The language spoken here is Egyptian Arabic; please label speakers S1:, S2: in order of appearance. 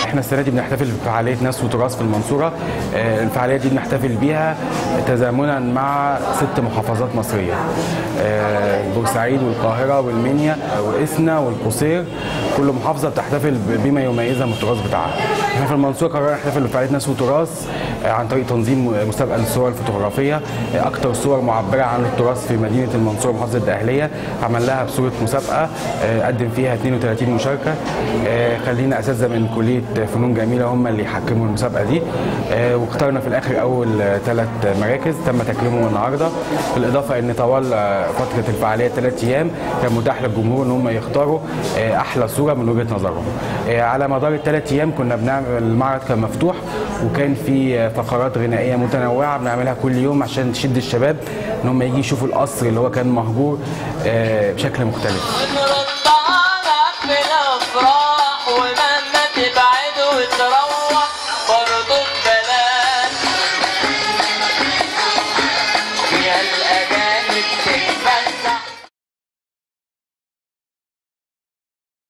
S1: احنا السنه دي بنحتفل بفعاليه ناس وتراث في المنصوره آه، الفعاليه دي بنحتفل بيها تزامنا مع ست محافظات مصريه آه، بورسعيد والقاهره والمنيا وإسنا والقصير كل محافظه بتحتفل ب- بما يميزها من التراث بتاعها احنا في المنصوره قررنا نحتفل بفعاليه ناس وتراث آه، عن طريق تنظيم مسابقه للصور الفوتوغرافيه آه، اكتر صور معبره عن التراث في مدينه المنصوره محافظه الدقهليه عمل لها بصوره مسابقه آه، قدم فيها 32 مشاركه آه، خلينا اساتذه من كليه فنون جميله هم اللي يحكموا المسابقه دي آه، واخترنا في الاخر اول ثلاث مراكز تم تكريمهم النهارده بالاضافه ان طوال آه، فتره الفعاليه ثلاث ايام كان متاح للجمهور ان هم يختاروا آه، احلى صوره من وجهه نظرهم آه، على مدار الثلاث ايام كنا بنعمل المعرض كان مفتوح وكان في آه، فقرات غنائيه متنوعه بنعملها كل يوم عشان تشد الشباب ان هم يجي يشوفوا القصر اللي هو كان مهجور آه، بشكل مختلف
S2: نرد على في الافراح ومهما تبعد وتروح برضه ببلاش يا الاجانب